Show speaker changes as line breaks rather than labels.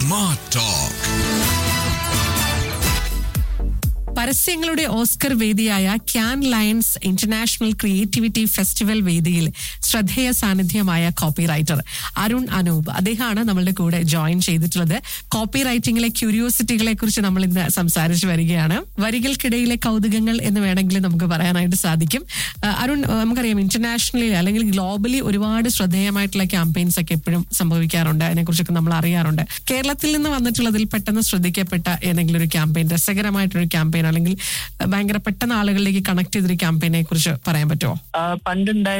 Smart Talk.
പരസ്യങ്ങളുടെ Oscar വേദിയായ Cannes Lions international creativity festival വേദിയിൽ ശ്രദ്ധേയ സാന്നിധ്യമായ കോപ്പി റൈറ്റർ അരുൺ അനൂപ് അദ്ദേഹമാണ് നമ്മളുടെ കൂടെ ജോയിൻ ചെയ്തിട്ടുള്ളത് കോപ്പി റൈറ്റിംഗിലെ ക്യൂരിയോസിറ്റികളെ കുറിച്ച് നമ്മൾ ഇന്ന് സംസാരിച്ചു വരികയാണ് വരികൾക്കിടയിലെ കൗതുകങ്ങൾ എന്ന് വേണമെങ്കിൽ നമുക്ക് പറയാനായിട്ട് സാധിക്കും ആ, അരുൺ ആ, നമുക്കറിയാം ഇന്റർനാഷണലി അല്ലെങ്കിൽ ഗ്ലോബലി ഒരുപാട് ശ്രദ്ധേയമായിട്ടുള്ള ക്യാമ്പയിൻസ് ഒക്കെ എപ്പോഴും സംഭവിക്കാറുണ്ട് അതിനെക്കുറിച്ചൊക്കെ നമ്മൾ അറിയാറുണ്ട് കേരളത്തിൽ നിന്ന് വന്നിട്ടുള്ളതിൽ പെട്ടെന്ന് ശ്രദ്ധിക്കപ്പെട്ട ഏതെങ്കിലും ഒരു ക്യാമ്പയിൻ രസകരമായിട്ടൊരു ക്യാമ്പയിൻ അല്ലെങ്കിൽ ഭയങ്കര പെട്ടെന്ന് ആളുകളിലേക്ക് കണക്ട് ചെയ്തൊരു ക്യാമ്പയിനെ കുറിച്ച് പറയാൻ പറ്റുമോ
ആ, പണ്ടുണ്ടായ